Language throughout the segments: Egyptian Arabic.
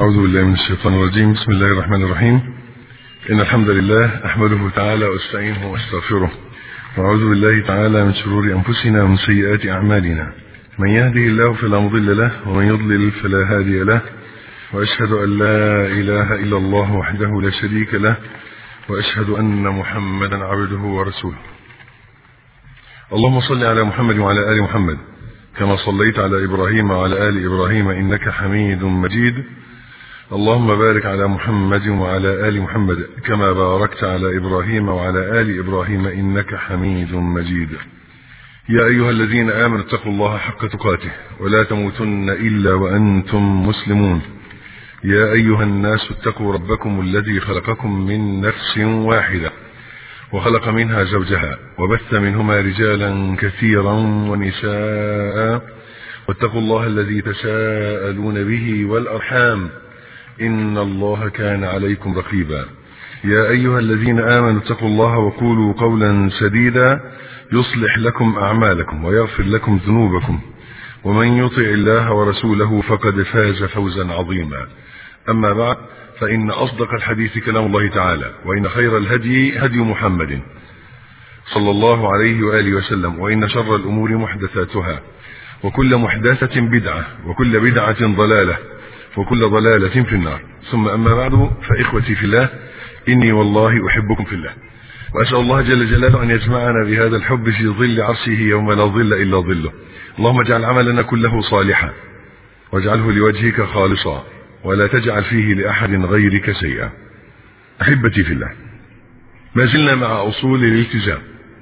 أعوذ بالله من الشيطان الرجيم بسم الله الرحمن الرحيم إن الحمد لله أحمده تعالى واستعينه واستغفره وأعوذ بالله تعالى من شرور أنفسنا ومن سيئات أعمالنا من يهده الله فلا مضل له ومن يضلل فلا هادي له وأشهد أن لا إله إلا الله وحده لا شريك له وأشهد أن محمدا عبده ورسوله اللهم صل على محمد وعلى آل محمد كما صليت على إبراهيم وعلى آل إبراهيم إنك حميد مجيد اللهم بارك على محمد وعلى آل محمد كما باركت على إبراهيم وعلى آل إبراهيم إنك حميد مجيد يا أيها الذين آمنوا اتقوا الله حق تقاته ولا تموتن إلا وأنتم مسلمون يا أيها الناس اتقوا ربكم الذي خلقكم من نفس واحدة وخلق منها زوجها وبث منهما رجالا كثيرا ونساء واتقوا الله الذي تساءلون به والأرحام إن الله كان عليكم رقيبا يا أيها الذين آمنوا اتقوا الله وقولوا قولا سديدا يصلح لكم أعمالكم ويغفر لكم ذنوبكم ومن يطع الله ورسوله فقد فاز فوزا عظيما أما بعد فإن أصدق الحديث كلام الله تعالى وإن خير الهدي هدي محمد صلى الله عليه وآله وسلم وإن شر الأمور محدثاتها وكل محدثة بدعة وكل بدعة ضلالة وكل ضلالة في النار ثم أما بعد فإخوتي في الله إني والله أحبكم في الله وأسأل الله جل جلاله أن يجمعنا بهذا الحب في ظل عرشه يوم لا ظل إلا ظله اللهم اجعل عملنا كله صالحا واجعله لوجهك خالصا ولا تجعل فيه لأحد غيرك شيئا أحبتي في الله ما زلنا مع أصول الالتزام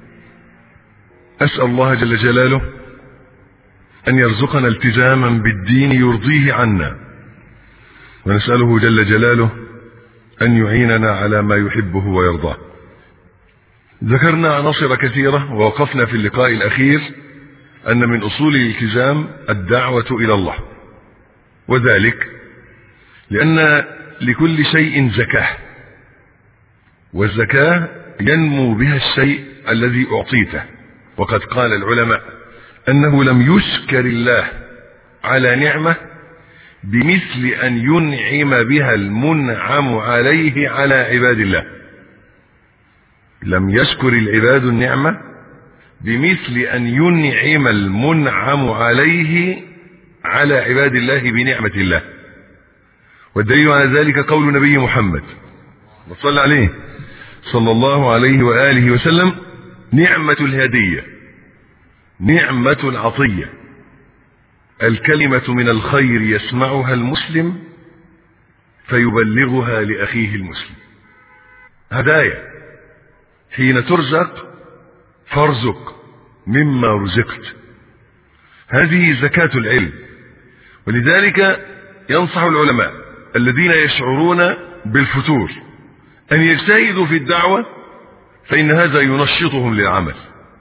أسأل الله جل جلاله أن يرزقنا التزاما بالدين يرضيه عنا ونسأله جل جلاله أن يعيننا على ما يحبه ويرضاه ذكرنا عناصر كثيرة ووقفنا في اللقاء الأخير أن من أصول الالتزام الدعوة إلى الله وذلك لأن لكل شيء زكاة والزكاة ينمو بها الشيء الذي أعطيته وقد قال العلماء أنه لم يشكر الله على نعمة بمثل أن ينعم بها المنعم عليه على عباد الله لم يشكر العباد النعمة بمثل أن ينعم المنعم عليه على عباد الله بنعمة الله والدليل على ذلك قول نبي محمد وصلى عليه صلى الله عليه وآله وسلم نعمة الهدية نعمة العطية الكلمة من الخير يسمعها المسلم فيبلغها لأخيه المسلم هدايا حين ترزق فارزق مما رزقت هذه زكاة العلم ولذلك ينصح العلماء الذين يشعرون بالفتور أن يجتهدوا في الدعوة فإن هذا ينشطهم للعمل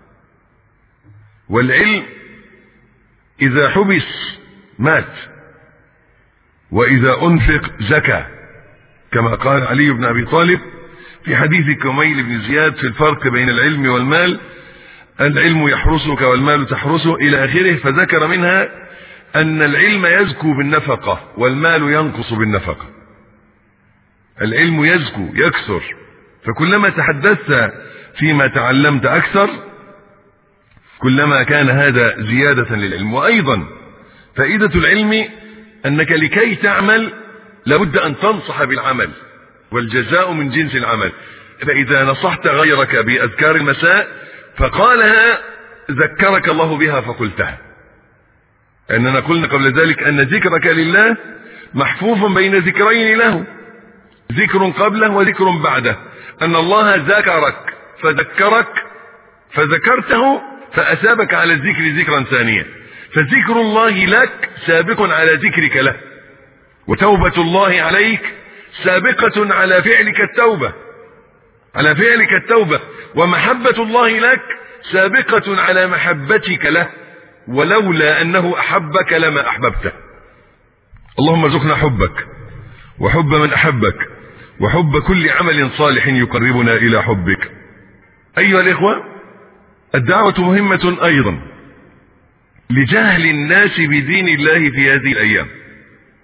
والعلم إذا حبس مات وإذا أنفق زكى كما قال علي بن أبي طالب في حديث كميل بن زياد في الفرق بين العلم والمال العلم يحرسك والمال تحرسه إلى آخره فذكر منها أن العلم يزكو بالنفقة والمال ينقص بالنفقة العلم يزكو يكثر فكلما تحدثت فيما تعلمت أكثر كلما كان هذا زيادة للعلم وأيضا فائدة العلم أنك لكي تعمل لابد أن تنصح بالعمل والجزاء من جنس العمل فإذا نصحت غيرك بأذكار المساء فقالها ذكرك الله بها فقلتها أننا قلنا قبل ذلك أن ذكرك لله محفوظ بين ذكرين له ذكر قبله وذكر بعده أن الله ذكرك فذكرك فذكرته فأثابك على الذكر ذكرا ثانيا فذكر الله لك سابق على ذكرك له وتوبة الله عليك سابقة على فعلك التوبة على فعلك التوبة ومحبة الله لك سابقة على محبتك له ولولا أنه أحبك لما أحببته اللهم ارزقنا حبك وحب من أحبك وحب كل عمل صالح يقربنا إلى حبك أيها الإخوة الدعوة مهمة أيضا لجهل الناس بدين الله في هذه الأيام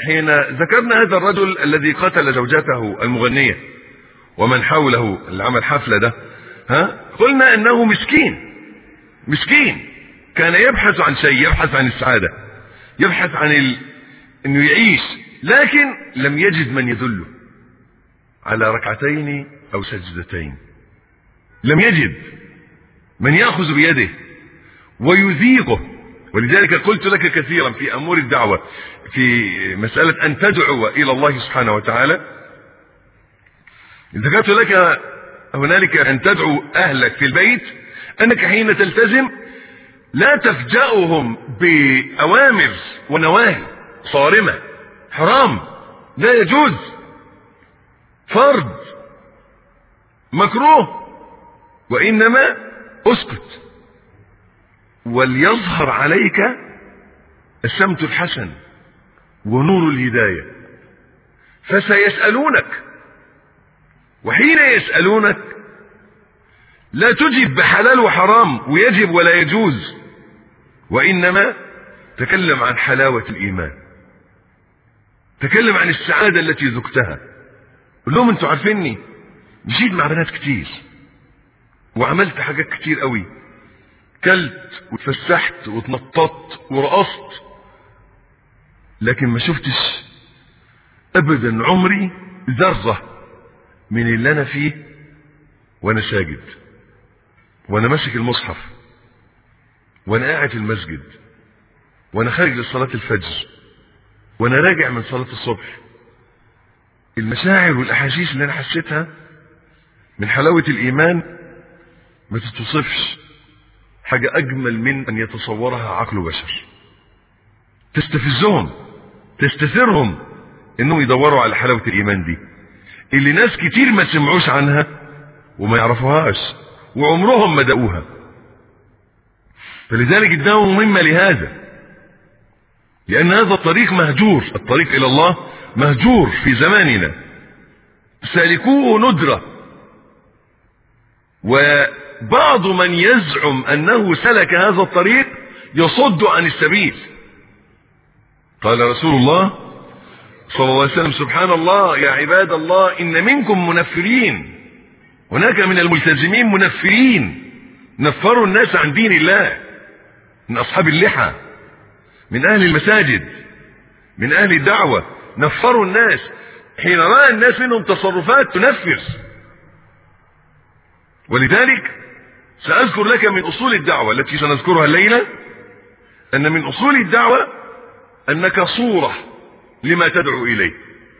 حين ذكرنا هذا الرجل الذي قتل زوجته المغنية ومن حوله اللي عمل حفلة ده ها قلنا انه مسكين مسكين كان يبحث عن شيء يبحث عن السعادة يبحث عن ال... انه يعيش لكن لم يجد من يدله على ركعتين او سجدتين لم يجد من يأخذ بيده ويذيقه ولذلك قلت لك كثيرا في أمور الدعوة في مسألة أن تدعو إلى الله سبحانه وتعالى ذكرت لك هنالك أن تدعو أهلك في البيت أنك حين تلتزم لا تفجأهم بأوامر ونواهي صارمة حرام لا يجوز فرض مكروه وإنما اسكت وليظهر عليك السمت الحسن ونور الهداية فسيسألونك وحين يسألونك لا تجب بحلال وحرام ويجب ولا يجوز وإنما تكلم عن حلاوة الإيمان تكلم عن السعادة التي ذقتها قول لهم انتوا عارفيني مشيت مع بنات كتير وعملت حاجات كتير قوي كلت وتفسحت وتنططت ورقصت لكن ما شفتش ابدا عمري ذرة من اللي انا فيه وانا ساجد وانا ماسك المصحف وانا قاعد في المسجد وانا خارج لصلاة الفجر وانا راجع من صلاة الصبح المشاعر والاحاسيس اللي انا حسيتها من حلاوة الايمان ما تتوصفش حاجة اجمل من ان يتصورها عقل بشر تستفزهم تستثيرهم انهم يدوروا على حلاوة الايمان دي اللي ناس كتير ما سمعوش عنها وما يعرفوهاش وعمرهم ما دقوها فلذلك الدعوة مهمة لهذا لأن هذا الطريق مهجور الطريق إلى الله مهجور في زماننا سالكوه ندرة وبعض من يزعم أنه سلك هذا الطريق يصد عن السبيل قال رسول الله صلى الله عليه وسلم سبحان الله يا عباد الله إن منكم منفرين هناك من الملتزمين منفرين نفروا الناس عن دين الله من أصحاب اللحى من أهل المساجد من أهل الدعوة نفروا الناس حين رأى الناس منهم تصرفات تنفر ولذلك سأذكر لك من أصول الدعوة التي سنذكرها الليلة أن من أصول الدعوة أنك صورة لما تدعو إليه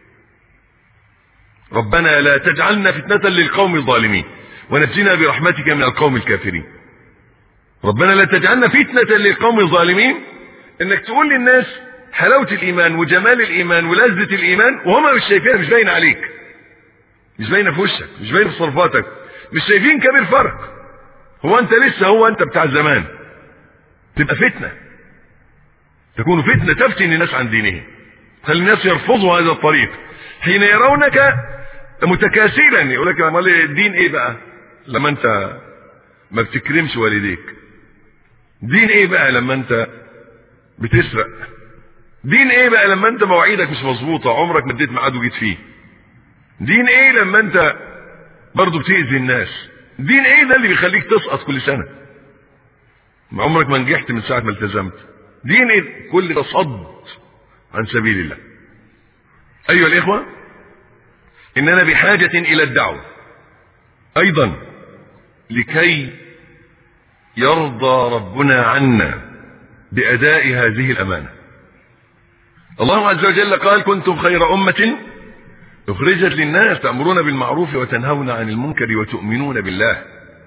ربنا لا تجعلنا فتنة للقوم الظالمين ونجنا برحمتك من القوم الكافرين ربنا لا تجعلنا فتنة للقوم الظالمين انك تقول للناس حلاوة الايمان وجمال الايمان ولذة الايمان وهم مش شايفينها مش باينة عليك مش باينة في وشك مش باينة في تصرفاتك مش شايفين كبير فرق هو انت لسه هو انت بتاع زمان تبقى فتنة تكون فتنة تفتن الناس عن دينهم خلي الناس يرفضوا هذا الطريق حين يرونك متكاسلا يقول لك امال الدين ايه بقى لما انت ما بتكرمش والديك دين ايه بقى لما انت بتسرق دين ايه بقى لما انت مواعيدك مش مظبوطه عمرك ما اديت ميعاد وجيت فيه دين ايه لما انت برضه بتأذي الناس دين ايه ده اللي بيخليك تسقط كل سنه ما عمرك ما نجحت من ساعه ما التزمت دين ايه كل ده صد عن سبيل الله ايها الاخوه اننا بحاجه الى الدعوه ايضا لكي يرضى ربنا عنا بأداء هذه الأمانة الله عز وجل قال كنتم خير أمة أخرجت للناس تأمرون بالمعروف وتنهون عن المنكر وتؤمنون بالله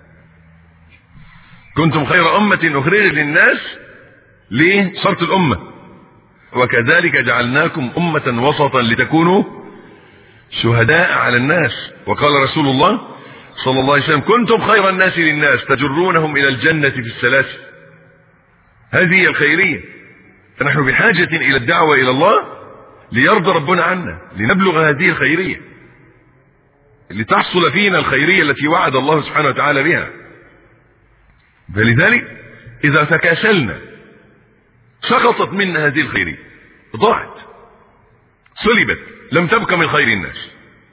كنتم خير أمة أخرجت للناس ليه شرط الأمة وكذلك جعلناكم أمة وسطا لتكونوا شهداء على الناس وقال رسول الله صلى الله عليه وسلم كنتم خير الناس للناس تجرونهم إلى الجنة في السلاسل هذه هي الخيرية فنحن بحاجة إلى الدعوة إلى الله ليرضى ربنا عنا لنبلغ هذه الخيرية لتحصل فينا الخيرية التي وعد الله سبحانه وتعالى بها فلذلك إذا تكاسلنا سقطت منا هذه الخيرية ضاعت سلبت لم تبق من خير الناس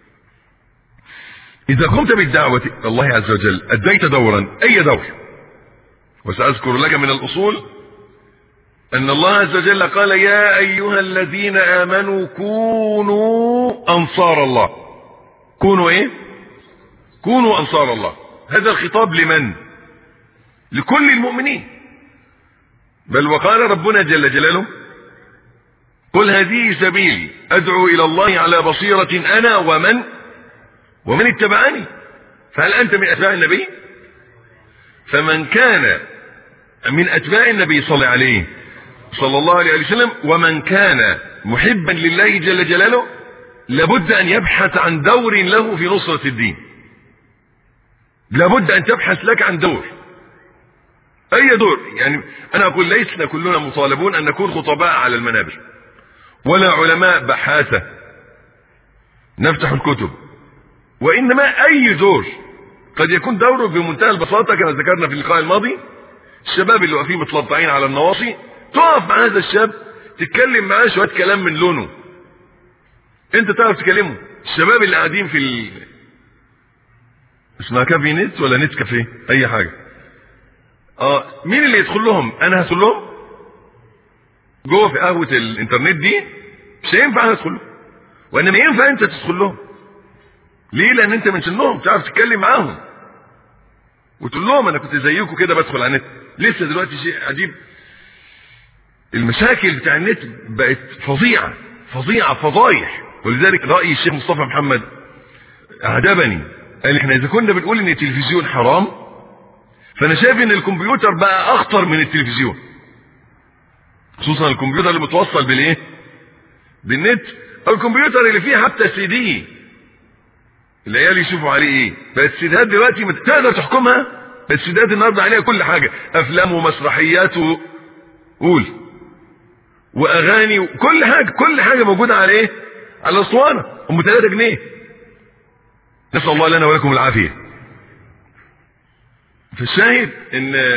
إذا قمت بالدعوة الله عز وجل أديت دورا أي دور وسأذكر لك من الأصول أن الله عز وجل قال يا أيها الذين آمنوا كونوا أنصار الله كونوا إيه كونوا أنصار الله هذا الخطاب لمن لكل المؤمنين بل وقال ربنا جل جلاله قل هذه سبيلي أدعو إلى الله على بصيرة أنا ومن ومن اتبعني فهل أنت من أتباع النبي فمن كان من أتباع النبي صلى الله عليه صلى الله عليه وسلم ومن كان محبا لله جل جلاله لابد أن يبحث عن دور له في نصرة الدين لابد أن تبحث لك عن دور أي دور يعني أنا أقول ليسنا كلنا مطالبون أن نكون خطباء على المنابر ولا علماء بحاثة نفتح الكتب وإنما أي دور قد يكون دوره بمنتهى البساطة كما ذكرنا في اللقاء الماضي الشباب اللي واقفين متلطعين على النواصي تقف مع هذا الشاب تتكلم معاه شوية كلام من لونه انت تعرف تكلمه الشباب اللي قاعدين في ال... اسمها كافي نت ولا نت كافيه اي حاجة اه مين اللي يدخل لهم انا هدخل لهم جوه في قهوة الانترنت دي مش هينفع انا ادخل لهم وانما ينفع انت تدخل لهم ليه لان انت من سنهم تعرف تتكلم معاهم وتقول لهم انا كنت زيكم كده بدخل على النت لسه دلوقتي شيء عجيب المشاكل بتاع النت بقت فظيعة فظيعة فضايح ولذلك رأي الشيخ مصطفى محمد أعجبني قال احنا إذا كنا بنقول إن التلفزيون حرام فأنا شايف إن الكمبيوتر بقى أخطر من التلفزيون خصوصا الكمبيوتر اللي متوصل بالإيه؟ بالنت أو الكمبيوتر اللي فيه حتى سي دي العيال يشوفوا عليه إيه بقت السيدات دلوقتي تقدر تحكمها السيدات النهارده عليها كل حاجة أفلام ومسرحيات و... قول واغاني وكل حاجه كل حاجه موجوده على ايه على الاسطوانه ام 3 جنيه نسال الله لنا ولكم العافيه فالشاهد ان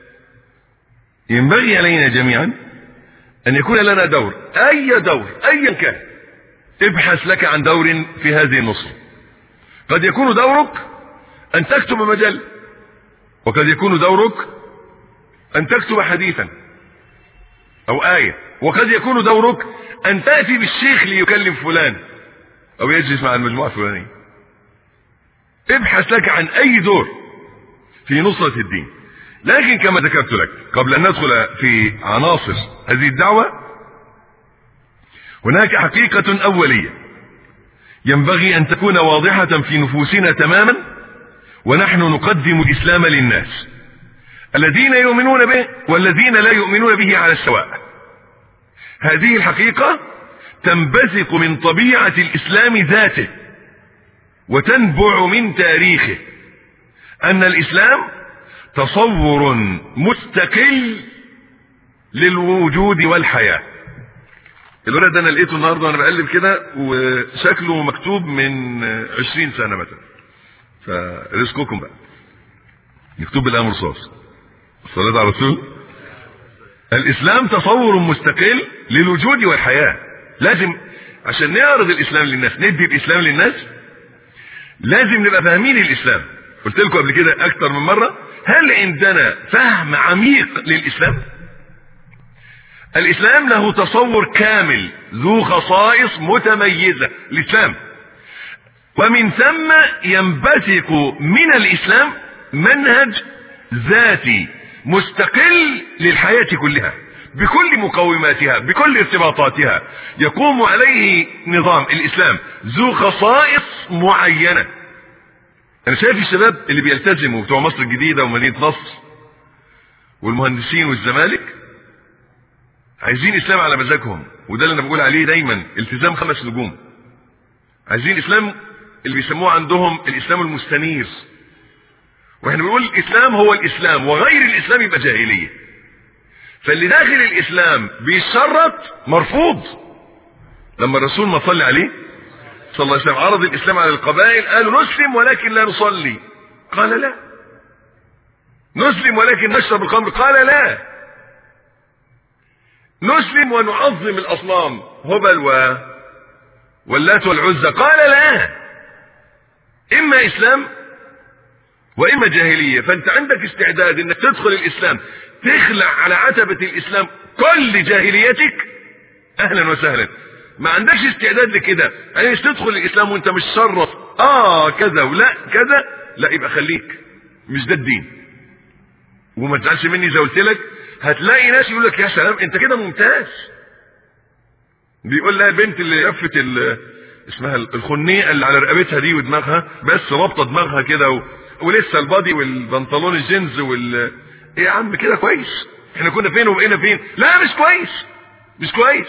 ينبغي علينا جميعا ان يكون لنا دور اي دور ايا كان ابحث لك عن دور في هذه النصره قد يكون دورك ان تكتب مجله وقد يكون دورك ان تكتب حديثا او آية وقد يكون دورك ان تأتي بالشيخ ليكلم فلان او يجلس مع المجموعة الفلانية ابحث لك عن اي دور في نصرة الدين لكن كما ذكرت لك قبل ان ندخل في عناصر هذه الدعوة هناك حقيقة اولية ينبغي ان تكون واضحة في نفوسنا تماما ونحن نقدم الاسلام للناس الذين يؤمنون به والذين لا يؤمنون به على السواء هذه الحقيقة تنبثق من طبيعة الإسلام ذاته وتنبع من تاريخه أن الإسلام تصور مستقل للوجود والحياة الولد ده انا لقيته النهارده وانا بقلب كده وشكله مكتوب من عشرين سنة مثلا فرزقكم بقى مكتوب بالامر رصاص الصلاة على الرسول الاسلام تصور مستقل للوجود والحياة لازم عشان نعرض الاسلام للناس ندي الاسلام للناس لازم نبقى فاهمين الاسلام قلت لكم قبل كده اكتر من مرة هل عندنا فهم عميق للاسلام الاسلام له تصور كامل ذو خصائص متميزة الاسلام ومن ثم ينبثق من الاسلام منهج ذاتي مستقل للحياة كلها بكل مقوماتها بكل ارتباطاتها يقوم عليه نظام الاسلام ذو خصائص معينة انا شايف الشباب اللي بيلتزموا بتوع مصر الجديدة ومدينة نصر والمهندسين والزمالك عايزين اسلام على مزاجهم وده اللي انا بقول عليه دايما التزام خمس نجوم عايزين اسلام اللي بيسموه عندهم الاسلام المستنير واحنا بنقول الاسلام هو الاسلام وغير الاسلام يبقى جاهليه فاللي داخل الاسلام بيشرط مرفوض لما الرسول ما صلى عليه صلى الله عليه وسلم عرض الاسلام على القبائل قالوا نسلم ولكن لا نصلي قال لا نسلم ولكن نشرب الخمر قال لا نسلم ونعظم الاصنام هبل و واللات والعزى قال لا اما اسلام واما جاهليه فانت عندك استعداد انك تدخل الاسلام تخلع على عتبه الاسلام كل جاهليتك اهلا وسهلا ما عندكش استعداد لكده يعني مش تدخل الاسلام وانت مش شرط اه كذا ولا كذا لا يبقى خليك مش ده الدين وما تزعلش مني زي قلت لك هتلاقي ناس يقول لك يا سلام انت كده ممتاز بيقول لها البنت اللي لفت ال- اسمها الخنيقه اللي على رقبتها دي ودماغها بس رابطه دماغها كده و... ولسه البادي والبنطلون الجينز وال ايه يا عم كده كويس احنا كنا فين وبقينا فين لا مش كويس مش كويس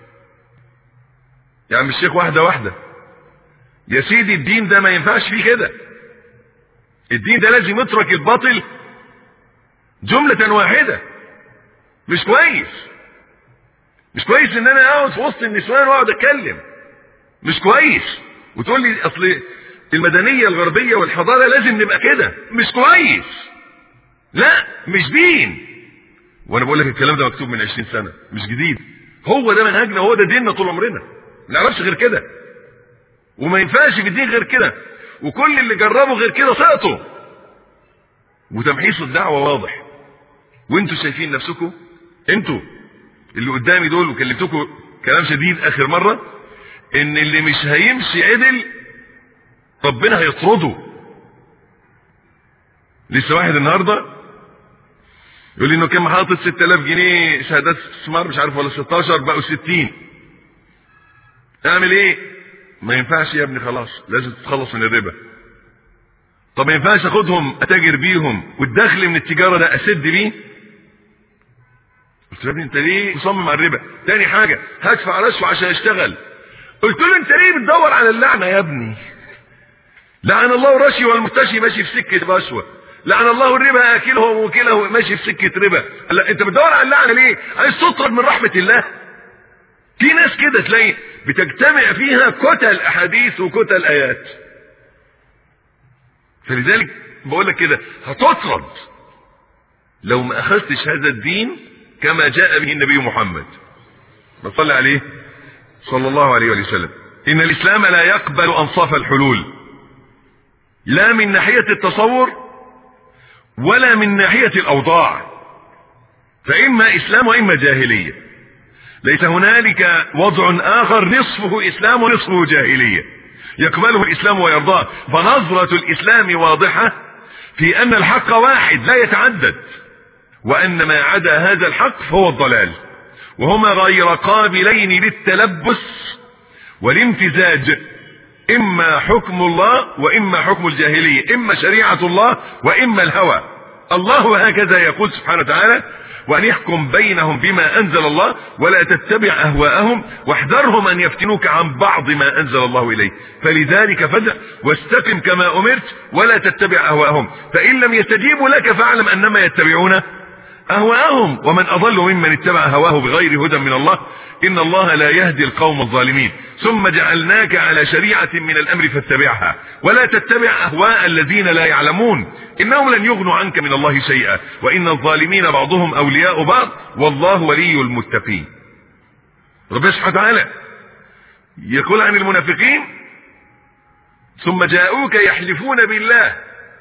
يا عم الشيخ واحده واحده يا سيدي الدين ده ما ينفعش فيه كده الدين ده لازم يترك الباطل جملة واحدة مش كويس مش كويس ان انا اقعد في وسط النسوان واقعد اتكلم مش كويس وتقول لي اصل المدنية الغربية والحضارة لازم نبقى كده مش كويس لا مش دين وانا بقول لك الكلام ده مكتوب من 20 سنة مش جديد هو ده منهجنا هو ده ديننا طول عمرنا ما نعرفش غير كده وما ينفعش في الدين غير كده وكل اللي جربوا غير كده سقطوا وتمحيص الدعوة واضح وانتوا شايفين نفسكم انتوا اللي قدامي دول وكلمتكم كلام شديد اخر مرة ان اللي مش هيمشي عدل ربنا هيطرده لسه واحد النهارده يقول لي انه كان حاطط 6000 جنيه شهادات استثمار مش عارف ولا 16 بقوا 60 اعمل ايه ما ينفعش يا ابني خلاص لازم تتخلص من الربا طب ما ينفعش اخدهم اتاجر بيهم والدخل من التجاره ده اسد بيه قلت له يا ابني انت ليه مصمم على الربا تاني حاجه هدفع رشوه عشان اشتغل قلت له انت ليه بتدور على اللعنه يا ابني لعن الله الرشي والمرتشي ماشي في سكه رشوه لعن الله الربا اكله وموكله ماشي في سكه ربا لا انت بتدور على اللعنه ليه عايز تطرد من رحمه الله في ناس كده تلاقي بتجتمع فيها كتل احاديث وكتل ايات فلذلك بقول لك كده هتطرد لو ما اخذتش هذا الدين كما جاء به النبي محمد صلى عليه صلى الله عليه وسلم ان الاسلام لا يقبل انصاف الحلول لا من ناحيه التصور ولا من ناحيه الاوضاع فاما اسلام واما جاهليه ليس هنالك وضع اخر نصفه اسلام ونصفه جاهليه يقبله الاسلام ويرضاه فنظرة الاسلام واضحة في ان الحق واحد لا يتعدد وان ما عدا هذا الحق فهو الضلال وهما غير قابلين للتلبس والامتزاج اما حكم الله واما حكم الجاهلية اما شريعة الله واما الهوى الله هكذا يقول سبحانه وتعالى وأن يحكم بينهم بما أنزل الله ولا تتبع أهواءهم واحذرهم أن يفتنوك عن بعض ما أنزل الله إليه فلذلك فدع واستقم كما أمرت ولا تتبع أهواءهم فإن لم يستجيبوا لك فاعلم أنما يتبعون أهواءهم ومن أضل ممن اتبع هواه بغير هدى من الله إن الله لا يهدي القوم الظالمين ثم جعلناك على شريعة من الأمر فاتبعها ولا تتبع أهواء الذين لا يعلمون إنهم لن يغنوا عنك من الله شيئا وإن الظالمين بعضهم أولياء بعض والله ولي المتقين ربنا سبحانه وتعالى يقول عن المنافقين ثم جاءوك يحلفون بالله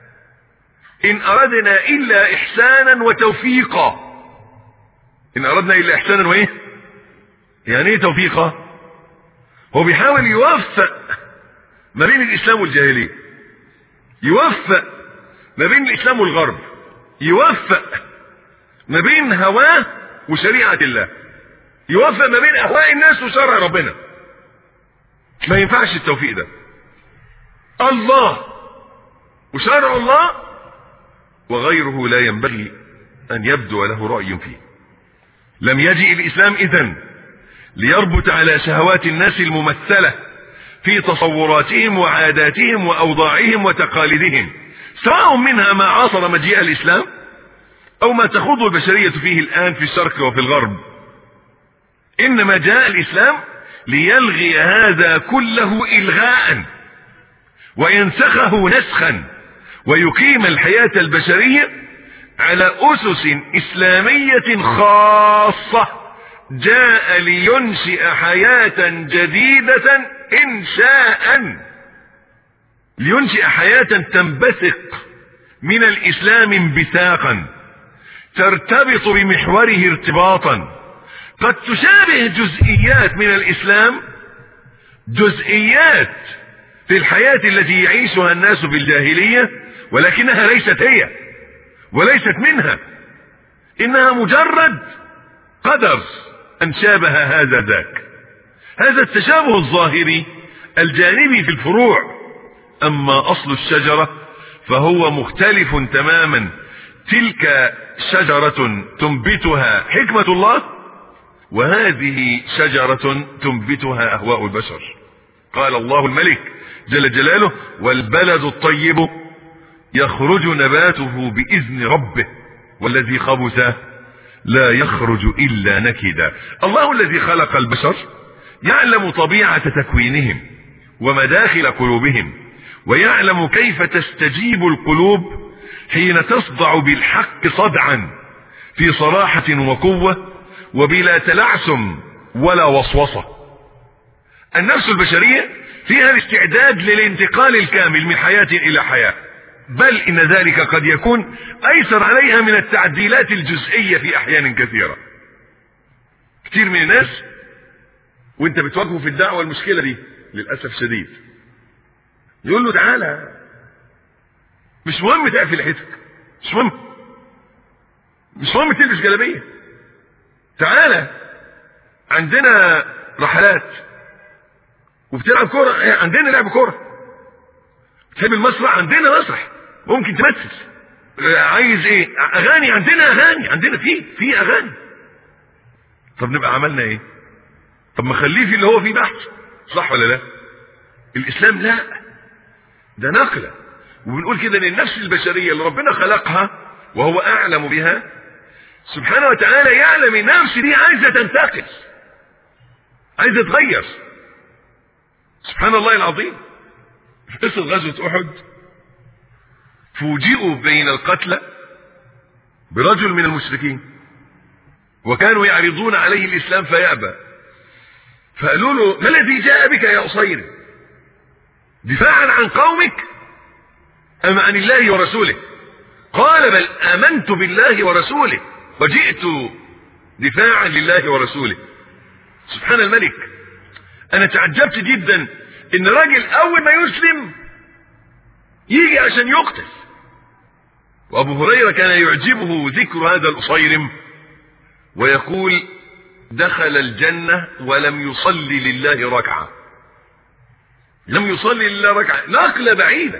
إن أردنا إلا إحسانا وتوفيقا إن أردنا إلا إحسانا وإيه يعني إيه توفيقا هو بيحاول يوفق ما بين الإسلام والجاهلية يوفق ما بين الإسلام والغرب يوفق ما بين هواه وشريعة الله يوفق ما بين أهواء الناس وشرع ربنا ما ينفعش التوفيق ده الله وشرع الله وغيره لا ينبغي أن يبدو له رأي فيه لم يجئ الإسلام إذن ليربط على شهوات الناس الممثلة في تصوراتهم وعاداتهم وأوضاعهم وتقاليدهم سواء منها ما عاصر مجيء الإسلام أو ما تخوض البشرية فيه الآن في الشرق وفي الغرب إنما جاء الإسلام ليلغي هذا كله إلغاء وينسخه نسخا ويقيم الحياة البشرية على أسس إسلامية خاصة جاء لينشئ حياة جديدة إنشاء لينشئ حياة تنبثق من الإسلام انبثاقا ترتبط بمحوره ارتباطا قد تشابه جزئيات من الإسلام جزئيات في الحياة التي يعيشها الناس في الجاهلية ولكنها ليست هي وليست منها إنها مجرد قدر أن شابه هذا ذاك هذا التشابه الظاهري الجانبي في الفروع أما أصل الشجرة فهو مختلف تماما تلك شجرة تنبتها حكمة الله وهذه شجرة تنبتها أهواء البشر قال الله الملك جل جلاله والبلد الطيب يخرج نباته بإذن ربه والذي خبث لا يخرج إلا نكدا الله الذي خلق البشر يعلم طبيعة تكوينهم ومداخل قلوبهم ويعلم كيف تستجيب القلوب حين تصدع بالحق صدعا في صراحة وقوة وبلا تلعثم ولا وسوسة النفس البشرية فيها الاستعداد للانتقال الكامل من حياة إلى حياة بل إن ذلك قد يكون أيسر عليها من التعديلات الجزئية في أحيان كثيرة كتير من الناس وانت بتواجهه في الدعوة المشكلة دي للأسف شديد يقول له تعالى مش مهم تقفل لحيتك مش مهم مش مهم تلبس جلابيه تعالى عندنا رحلات وبتلعب كوره عندنا لعب كوره تحب المسرح عندنا مسرح ممكن تمثل عايز ايه اغاني عندنا اغاني عندنا في في اغاني طب نبقى عملنا ايه طب ما خليه في اللي هو فيه بحث صح ولا لا الاسلام لا ده نقله وبنقول كده ان النفس البشريه اللي ربنا خلقها وهو اعلم بها سبحانه وتعالى يعلم النفس دي عايزه تنتقل عايزه تغير سبحان الله العظيم في قصه غزوه احد فوجئوا بين القتلى برجل من المشركين وكانوا يعرضون عليه الاسلام فيأبى فقالوا له ما الذي جاء بك يا أصير دفاعا عن قومك أم عن الله ورسوله قال بل آمنت بالله ورسوله وجئت دفاعا لله ورسوله سبحان الملك أنا تعجبت جدا إن راجل أول ما يسلم يجي عشان يقتل وأبو هريرة كان يعجبه ذكر هذا الأصيرم ويقول دخل الجنة ولم يصلي لله ركعة لم يصلي لله ركعة نقلة بعيدة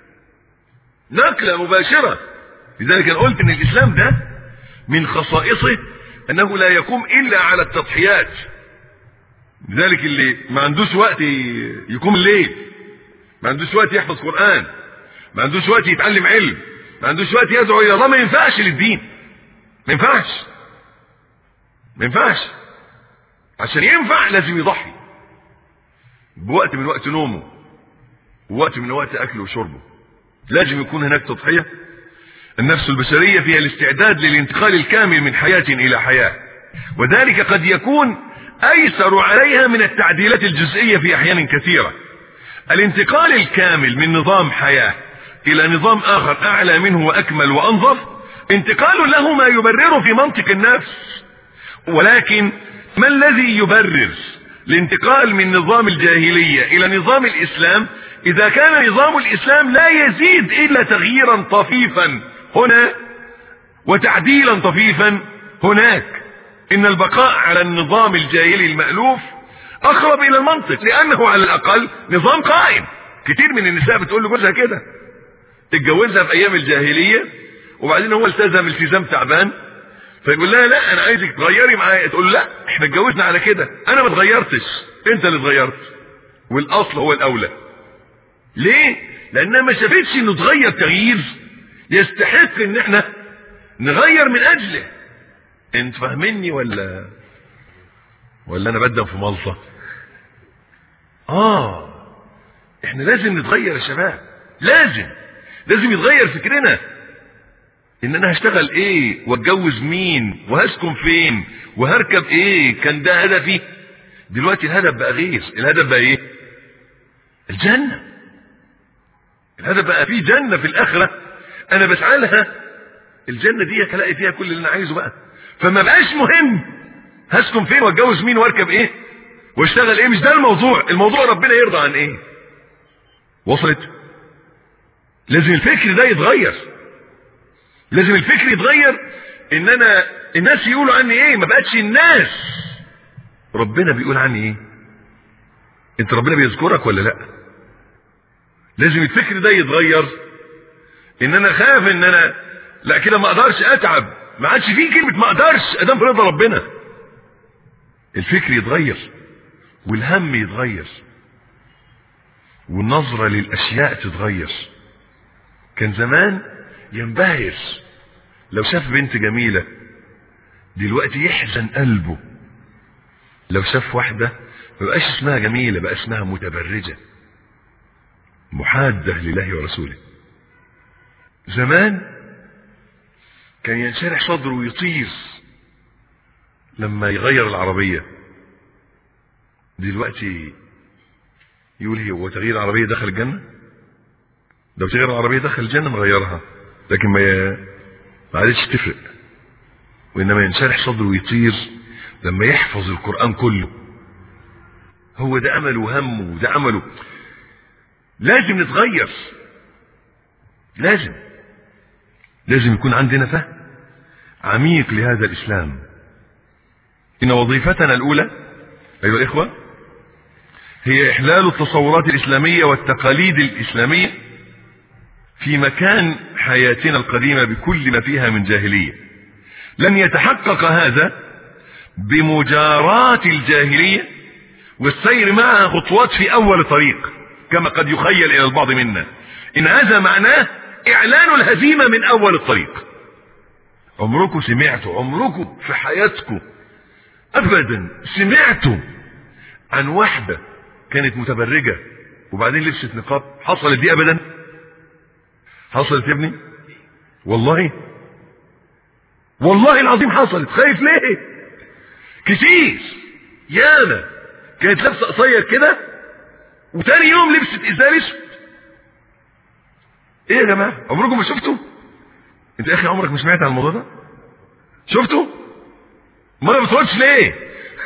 نقلة مباشرة لذلك أنا قلت ان الاسلام ده من خصائصه انه لا يقوم الا على التضحيات لذلك اللي ما عندوش وقت يقوم الليل ما عندوش وقت يحفظ قرآن ما عندوش وقت يتعلم علم ما عندوش وقت يدعو الى الله ما ينفعش للدين ما ينفعش ما ينفعش عشان ينفع لازم يضحي بوقت من وقت نومه ووقت من وقت اكله وشربه لازم يكون هناك تضحية النفس البشرية فيها الاستعداد للانتقال الكامل من حياة الى حياة وذلك قد يكون ايسر عليها من التعديلات الجزئية في احيان كثيرة الانتقال الكامل من نظام حياة الى نظام اخر اعلى منه واكمل وانظف انتقال له ما يبرره في منطق النفس ولكن ما الذي يبرر الانتقال من نظام الجاهلية الى نظام الاسلام اذا كان نظام الاسلام لا يزيد الا تغييرا طفيفا هنا وتعديلا طفيفا هناك ان البقاء على النظام الجاهلي المألوف اقرب الى المنطق لانه على الاقل نظام قائم كتير من النساء بتقول لجوزها كده اتجوزها في ايام الجاهلية وبعدين هو التزم التزام تعبان فيقول لها لا انا عايزك تغيري معايا تقول لا احنا اتجوزنا على كده انا ما اتغيرتش انت اللي اتغيرت والاصل هو الاولى ليه لانها ما شافتش انه اتغير تغيير يستحق ان احنا نغير من اجله انت فاهمني ولا ولا انا بدم في ملصه اه احنا لازم نتغير يا شباب لازم لازم يتغير فكرنا ان انا هشتغل ايه واتجوز مين وهسكن فين وهركب ايه كان ده هدفي دلوقتي الهدف بقى غير الهدف بقى ايه الجنة الهدف بقى فيه جنة في الاخرة انا بسعى لها الجنة دي هلاقي فيها كل اللي انا عايزه بقى فما بقاش مهم هسكن فين واتجوز مين واركب ايه واشتغل ايه مش ده الموضوع الموضوع ربنا يرضى عن ايه وصلت لازم الفكر ده يتغير لازم الفكر يتغير ان انا الناس يقولوا عني ايه ما بقتش الناس ربنا بيقول عني ايه انت ربنا بيذكرك ولا لا لازم الفكر ده يتغير ان انا خاف ان انا لا كده ما اقدرش اتعب ما عادش فيه كلمه ما اقدرش ادام في رضا ربنا الفكر يتغير والهم يتغير والنظرة للأشياء تتغير كان زمان ينبهر لو شاف بنت جميلة دلوقتي يحزن قلبه لو شاف واحدة ما بقاش اسمها جميلة بقى اسمها متبرجة محادة لله ورسوله زمان كان ينشرح صدره ويطير لما يغير العربية دلوقتي يقول هي هو تغيير العربية دخل الجنة لو تغيير العربية دخل الجنة نغيرها لكن ما ما عادتش تفرق وإنما ينشرح صدره ويطير لما يحفظ القرآن كله هو ده أمله وهمه وده أمله لازم نتغير لازم لازم يكون عندنا فهم عميق لهذا الإسلام إن وظيفتنا الأولى أيها الإخوة هي إحلال التصورات الإسلامية والتقاليد الإسلامية في مكان حياتنا القديمة بكل ما فيها من جاهلية لن يتحقق هذا بمجاراة الجاهلية والسير معها خطوات في أول طريق كما قد يخيل إلى البعض منا إن هذا معناه إعلان الهزيمة من أول الطريق عمركم سمعتوا عمركم في حياتكم أبدا سمعتوا عن واحدة كانت متبرجة وبعدين لبست نقاب حصلت دي أبدا حصلت يا ابني والله والله العظيم حصلت خايف ليه كتير ياما كانت لابسه قصير كده وتاني يوم لبست ازاي اسود ايه يا جماعه عمركم ما شفتوا انت يا اخي عمرك ما سمعت عن الموضوع ده شفتوا ما بتقولش ليه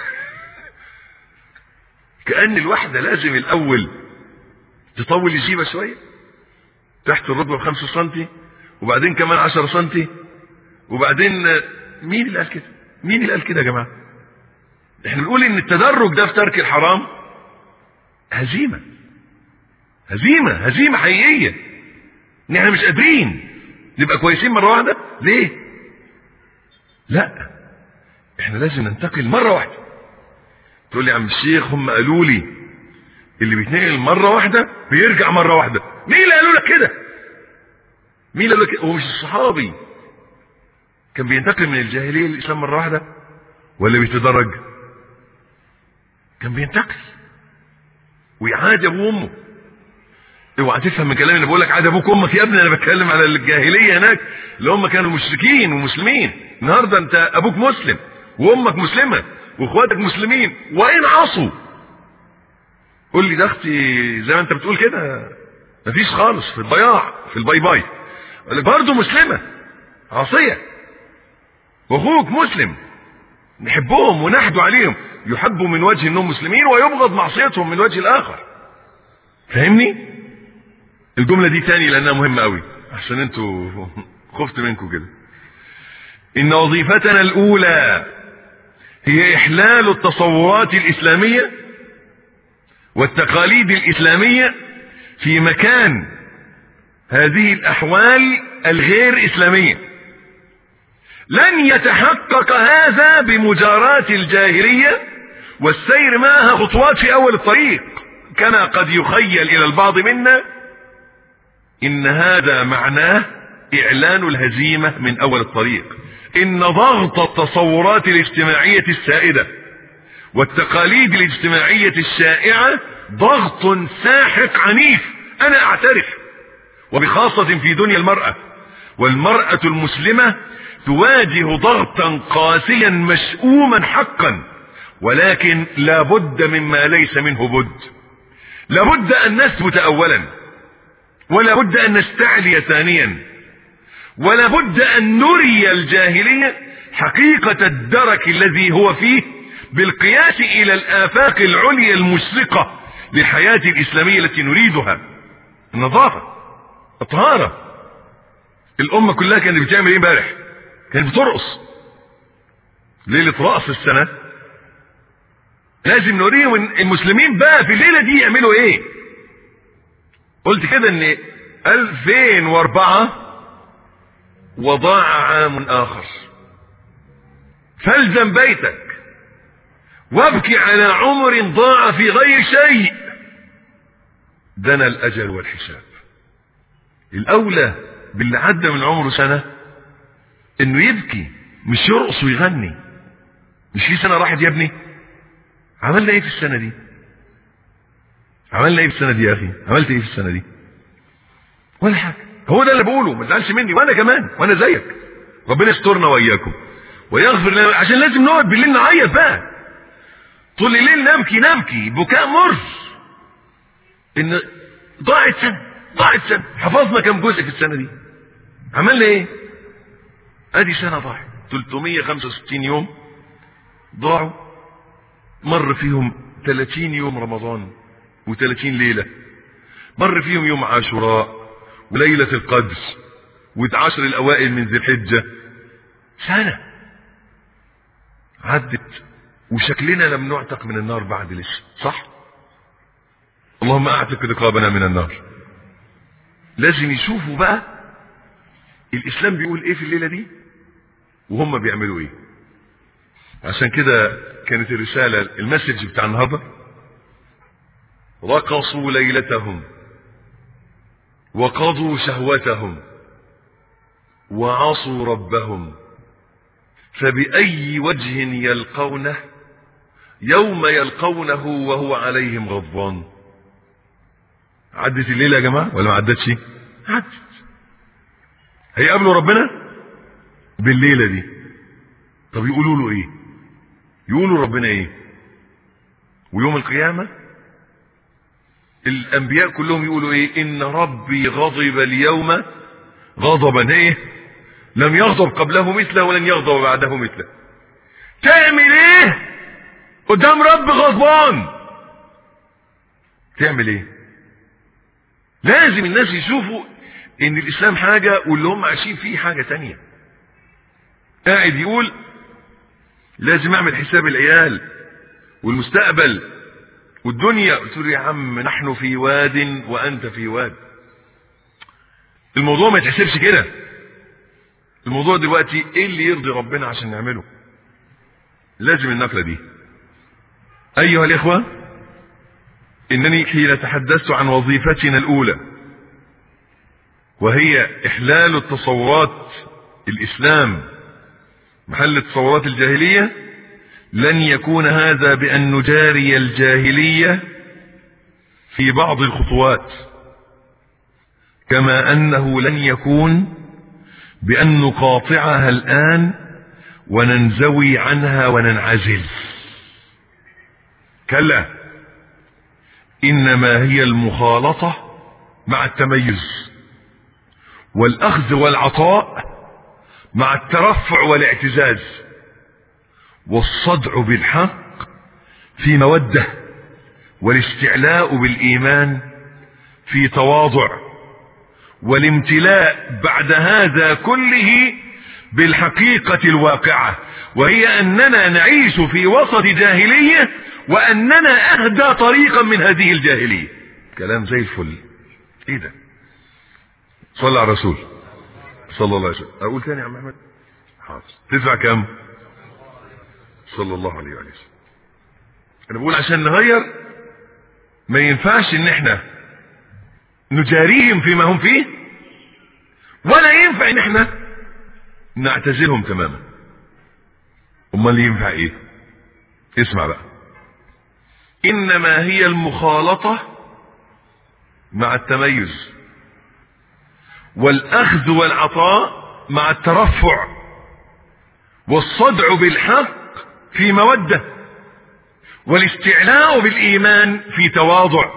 كأن الواحدة لازم الأول تطول الجيبة شوية تحت الركبة بخمسة سنتي وبعدين كمان عشرة سنتي وبعدين مين اللي قال كده مين اللي قال كده يا جماعة احنا بنقول ان التدرج ده في ترك الحرام هزيمة هزيمة هزيمة حقيقية ان احنا مش قادرين نبقى كويسين مرة واحدة ليه لا احنا لازم ننتقل مرة واحدة تقول لي يا عم الشيخ هم قالوا لي اللي بيتنقل مرة واحدة بيرجع مرة واحدة مين اللي قالوا لك كده مين اللي قال لك هو مش الصحابي كان بينتقل من الجاهلية للإسلام مرة واحدة ولا بيتدرج كان بينتقل ويعاد ابوه وامه اوعى تفهم من كلامي اللي بقول لك عاد ابوك وامك يا ابني انا بتكلم على الجاهليه هناك اللي هم كانوا مشركين ومسلمين النهارده انت ابوك مسلم وامك مسلمه واخواتك مسلمين وان عصوا قول لي ده اختي زي ما انت بتقول كده مفيش خالص في الضياع في الباي باي برضه مسلمه عاصيه واخوك مسلم نحبهم ونحدو عليهم يحبوا من وجه انهم مسلمين ويبغض معصيتهم من وجه الاخر فاهمني الجملة دي تاني لانها مهمة قوي عشان انتوا خفت منكم كده ان وظيفتنا الاولى هي احلال التصورات الاسلامية والتقاليد الاسلامية في مكان هذه الاحوال الغير اسلاميه لن يتحقق هذا بمجاراة الجاهلية والسير معها خطوات في أول الطريق كما قد يخيل إلى البعض منا إن هذا معناه إعلان الهزيمة من أول الطريق إن ضغط التصورات الاجتماعية السائدة والتقاليد الاجتماعية الشائعة ضغط ساحق عنيف أنا أعترف وبخاصة في دنيا المرأة والمرأة المسلمة تواجه ضغطا قاسيا مشؤوما حقا ولكن لا بد مما ليس منه بد لابد ان نثبت اولا ولا بد ان نستعلي ثانيا ولا بد ان نري الجاهلية حقيقة الدرك الذي هو فيه بالقياس الى الافاق العليا المشرقة للحياة الاسلامية التي نريدها النظافة الطهارة الامة كلها كانت بتعمل ايه امبارح كانت بترقص ليلة رأس السنة لازم نوريهم المسلمين بقى في الليلة دي يعملوا ايه قلت كده ان 2004 وضاع عام اخر فالزم بيتك وابكي على عمر ضاع في غير شيء دنا الاجل والحساب الاولى باللي عدى من عمره سنة انه يبكي مش يرقص ويغني مش في سنة راحت يا ابني عملنا ايه في السنة دي عملنا ايه في السنة دي يا اخي عملت ايه في السنة دي ولا حاجة هو ده اللي بقوله ما تزعلش مني وانا كمان وانا زيك ربنا يسترنا واياكم ويغفر لنا عشان لازم نقعد بالليل نعيط بقى طول الليل نبكي نبكي بكاء مر ان ضاعت سنة ضاعت سنة حفظنا كم جزء في السنة دي عملنا ايه ادي سنة ضاعت 365 يوم ضاعوا مر فيهم 30 يوم رمضان و30 ليلة مر فيهم يوم عاشوراء وليلة القدر والعشر الاوائل من ذي الحجة سنة عدت وشكلنا لم نعتق من النار بعد لسه صح اللهم اعتق رقابنا من النار لازم يشوفوا بقى الاسلام بيقول ايه في الليلة دي وهم بيعملوا ايه عشان كده كانت الرسالة المسج بتاع النهاردة رقصوا ليلتهم وقضوا شهوتهم وعصوا ربهم فبأي وجه يلقونه يوم يلقونه وهو عليهم غضبان عدت الليلة يا جماعة ولا ما عدتش عدت هيقابلوا ربنا بالليلة دي طب يقولوا له ايه يقولوا ربنا ايه ويوم القيامة الانبياء كلهم يقولوا ايه ان ربي غضب اليوم غضبا ايه لم يغضب قبله مثله ولن يغضب بعده مثله تعمل ايه قدام رب غضبان تعمل ايه لازم الناس يشوفوا ان الاسلام حاجة واللي هم عايشين فيه حاجة تانية قاعد يقول لازم اعمل حساب العيال والمستقبل والدنيا قلت له يا عم نحن في واد وانت في واد الموضوع ما يتحسبش كده الموضوع دلوقتي ايه اللي يرضي ربنا عشان نعمله لازم النقلة دي ايها الاخوة انني حين تحدثت عن وظيفتنا الاولى وهي احلال التصورات الاسلام محل التصورات الجاهلية لن يكون هذا بأن نجاري الجاهلية في بعض الخطوات كما أنه لن يكون بأن نقاطعها الآن وننزوي عنها وننعزل كلا إنما هي المخالطة مع التميز والأخذ والعطاء مع الترفع والاعتزاز والصدع بالحق في مودة والاستعلاء بالإيمان في تواضع والامتلاء بعد هذا كله بالحقيقة الواقعة وهي أننا نعيش في وسط جاهلية وأننا أهدى طريقا من هذه الجاهلية كلام زي الفل ايه ده صلى على الرسول صلى الله عليه وسلم اقول تاني يا عم احمد حاضر تدفع كام صلى الله عليه وسلم انا بقول عشان نغير ما ينفعش ان احنا نجاريهم فيما هم فيه ولا ينفع ان احنا نعتزلهم تماما امال ينفع ايه اسمع بقى انما هي المخالطة مع التميز والأخذ والعطاء مع الترفع والصدع بالحق في مودة والاستعلاء بالإيمان في تواضع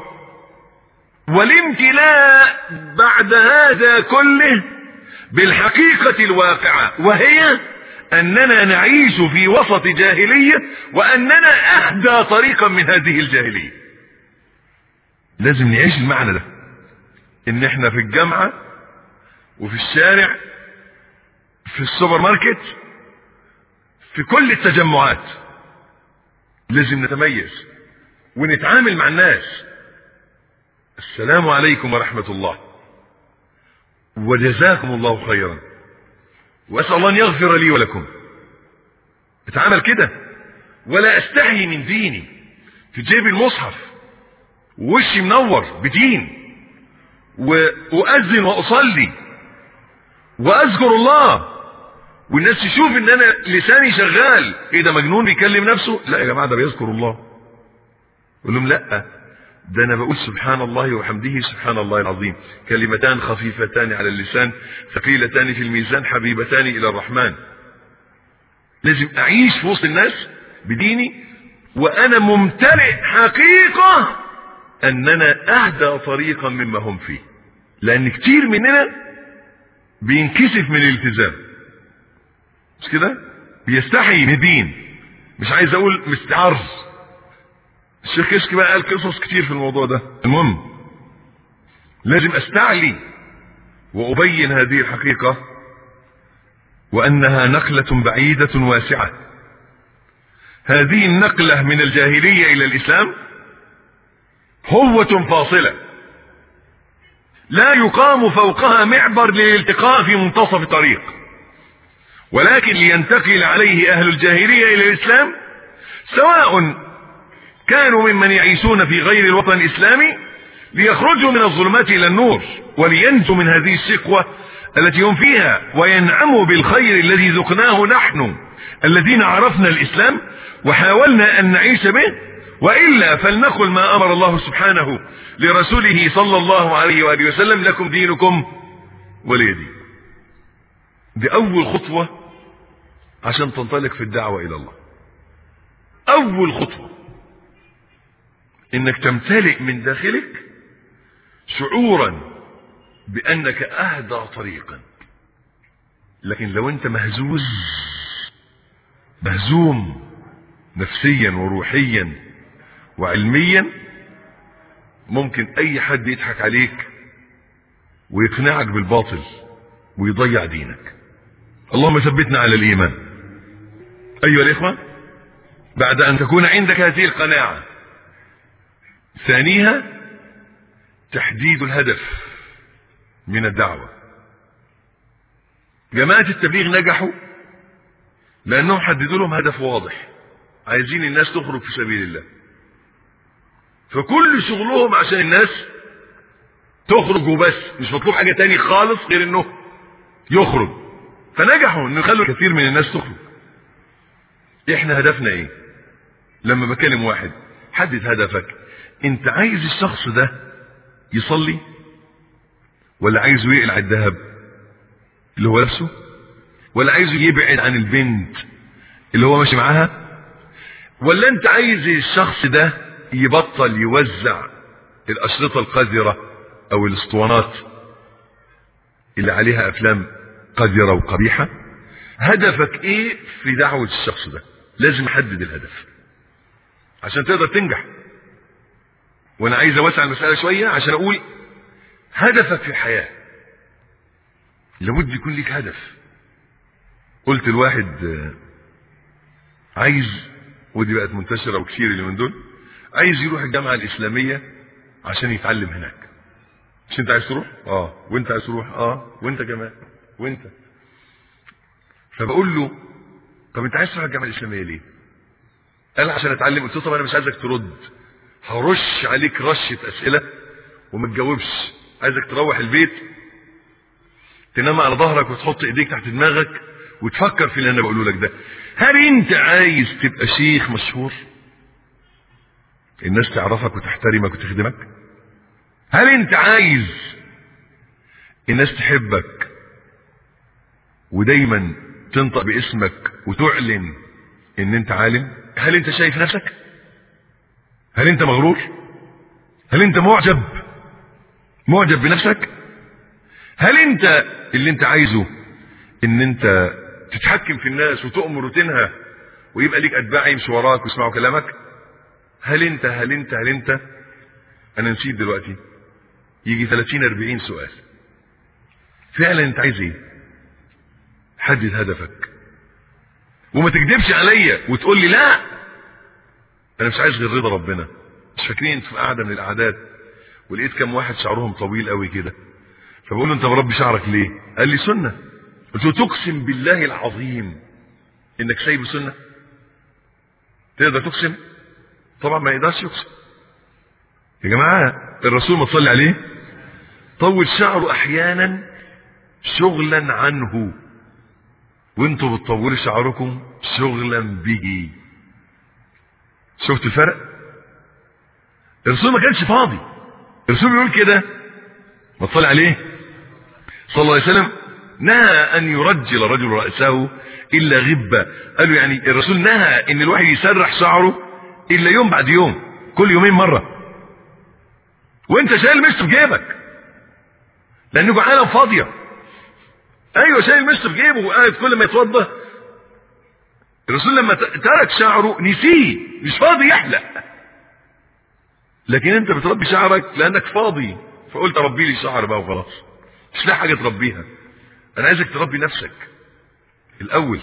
والامتلاء بعد هذا كله بالحقيقة الواقعة وهي أننا نعيش في وسط جاهلية وأننا أهدى طريقا من هذه الجاهلية لازم نعيش المعنى ده ان احنا في الجامعة وفي الشارع في السوبر ماركت في كل التجمعات لازم نتميز ونتعامل مع الناس السلام عليكم ورحمة الله وجزاكم الله خيرا واسأل الله ان يغفر لي ولكم اتعامل كده ولا استحي من ديني في جيب المصحف ووشي منور بدين وأؤذن وأصلي وأذكر الله والناس تشوف ان انا لساني شغال ايه ده مجنون بيكلم نفسه لا يا جماعة ده بيذكر الله يقول لهم لا ده انا بقول سبحان الله وحمده سبحان الله العظيم كلمتان خفيفتان على اللسان ثقيلتان في الميزان حبيبتان الى الرحمن لازم اعيش في وسط الناس بديني وانا ممتلئ حقيقة اننا اهدى طريقا مما هم فيه لان كتير مننا بينكسف من الالتزام مش كده بيستحي من الدين مش عايز اقول مستعر الشيخ كشك بقى قال قصص كتير في الموضوع ده المهم لازم استعلي وابين هذه الحقيقة وانها نقلة بعيدة واسعة هذه النقلة من الجاهلية الى الاسلام هوة فاصلة لا يقام فوقها معبر للالتقاء في منتصف طريق ولكن لينتقل عليه اهل الجاهلية الى الاسلام سواء كانوا ممن يعيشون في غير الوطن الاسلامي ليخرجوا من الظلمات الى النور ولينجوا من هذه الشقوة التي هم فيها وينعموا بالخير الذي ذقناه نحن الذين عرفنا الاسلام وحاولنا ان نعيش به وإلا فلنقل ما أمر الله سبحانه لرسوله صلى الله عليه وآله وسلم لكم دينكم ولي دين دي أول خطوة عشان تنطلق في الدعوة إلى الله أول خطوة إنك تمتلئ من داخلك شعورا بأنك أهدى طريقا لكن لو أنت مهزوز مهزوم نفسيا وروحيا وعلميا ممكن اي حد يضحك عليك ويقنعك بالباطل ويضيع دينك اللهم ثبتنا على الايمان ايها الاخوة بعد ان تكون عندك هذه القناعة ثانيها تحديد الهدف من الدعوة جماعة التبليغ نجحوا لانهم حددوا لهم هدف واضح عايزين الناس تخرج في سبيل الله فكل شغلهم عشان الناس تخرج وبس مش مطلوب حاجة تاني خالص غير انه يخرج فنجحوا انه يخلوا كثير من الناس تخرج احنا هدفنا ايه لما بكلم واحد حدد هدفك انت عايز الشخص ده يصلي ولا عايزه يقلع الذهب اللي هو لابسه ولا عايزه يبعد عن البنت اللي هو ماشي معاها ولا انت عايز الشخص ده يبطل يوزع الاشرطة القذرة او الاسطوانات اللي عليها افلام قذرة وقبيحة هدفك ايه في دعوة الشخص ده لازم احدد الهدف عشان تقدر تنجح وانا عايز اوسع المسألة شوية عشان اقول هدفك في الحياة لابد يكون لك هدف قلت الواحد عايز ودي بقت منتشرة وكثير اللي من دول عايز يروح الجامعة الإسلامية عشان يتعلم هناك مش انت عايز تروح اه وانت عايز تروح اه وانت كمان وانت فبقول له طب انت عايز تروح الجامعة الإسلامية ليه قال عشان اتعلم قلت له طب انا مش عايزك ترد هرش عليك رشة اسئلة وما تجاوبش عايزك تروح البيت تنام على ظهرك وتحط ايديك تحت دماغك وتفكر في اللي انا بقوله لك ده هل انت عايز تبقى شيخ مشهور الناس تعرفك وتحترمك وتخدمك هل انت عايز الناس تحبك ودايما تنطق باسمك وتعلن ان انت عالم هل انت شايف نفسك هل انت مغرور هل انت معجب معجب بنفسك هل انت اللي انت عايزه ان انت تتحكم في الناس وتؤمر وتنهى ويبقى ليك اتباع يمشي وراك ويسمعوا كلامك هل انت هل انت هل انت انا نسيت دلوقتي يجي 30 40 سؤال فعلا انت عايز ايه حدد هدفك وما تكذبش عليا وتقول لي لا انا مش عايز غير رضا ربنا مش فاكرين انت في قاعده من القعدات ولقيت كم واحد شعرهم طويل قوي كده فبقول له انت مربي شعرك ليه قال لي سنه قلت له تقسم بالله العظيم انك سايب سنه تقدر تقسم طبعا ما يقدرش يقسم يا جماعه الرسول ما تصلي عليه طول شعره احيانا شغلا عنه وانتوا بتطولوا شعركم شغلا به شفت الفرق الرسول ما كانش فاضي الرسول بيقول كده ما تصلي عليه صلى الله عليه وسلم نهى ان يرجل رجل رأسه الا غبة قالوا يعني الرسول نهى ان الواحد يسرح شعره الا يوم بعد يوم كل يومين مرة وانت شايل مشط في جيبك لانه عالم فاضية ايوه شايل مشط في جيبه وقاعد كل ما يتوضى الرسول لما ترك شعره نسيه مش فاضي يحلق لكن انت بتربي شعرك لانك فاضي فقلت ربي لي شعر بقى وخلاص مش لاقي حاجه تربيها انا عايزك تربي نفسك الاول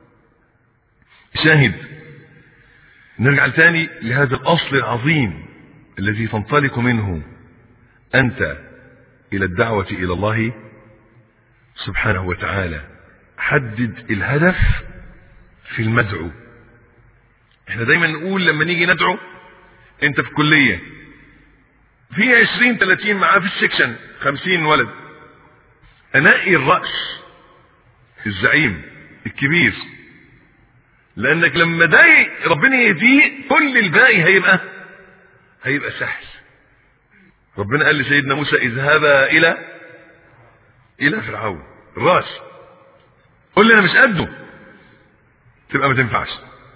شاهد نرجع تاني لهذا الاصل العظيم الذي تنطلق منه انت الى الدعوه الى الله سبحانه وتعالى حدد الهدف في المدعو احنا دايما نقول لما نيجي ندعو انت في كلية في عشرين تلاتين معاه في السكشن خمسين ولد انقي الرأس الزعيم الكبير لانك لما ده ربنا يهديه كل الباقي هيبقى هيبقى سهل ربنا قال لسيدنا موسى اذهبا الى الى فرعون الراس قول لي انا مش قده تبقى ما تنفعش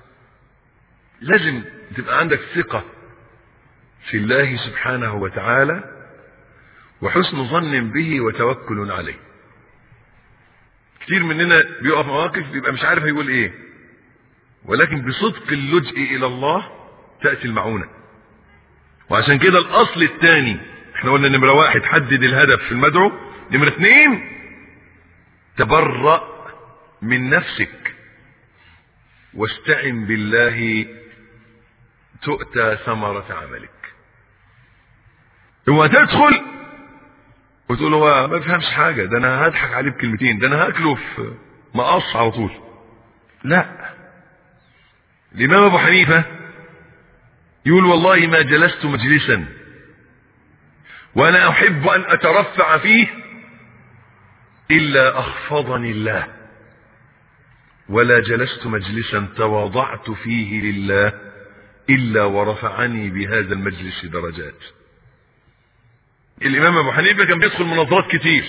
لازم تبقى عندك ثقة في الله سبحانه وتعالى وحسن ظن به وتوكل عليه كتير مننا بيقف مواقف بيبقى مش عارف هيقول ايه ولكن بصدق اللجئ الى الله تأتي المعونة وعشان كده الاصل الثاني احنا قلنا نمرة واحد حدد الهدف في المدعو نمرة اثنين تبرأ من نفسك واستعن بالله تؤتى ثمرة عملك هو تدخل وتقول هو ما بفهمش حاجة ده انا هضحك عليه بكلمتين ده انا هاكله في مقص على طول لا الامام ابو حنيفة يقول والله ما جلست مجلسا وانا احب ان اترفع فيه الا اخفضني الله ولا جلست مجلسا تواضعت فيه لله الا ورفعني بهذا المجلس درجات الامام ابو حنيفه كان بيدخل مناظرات كتير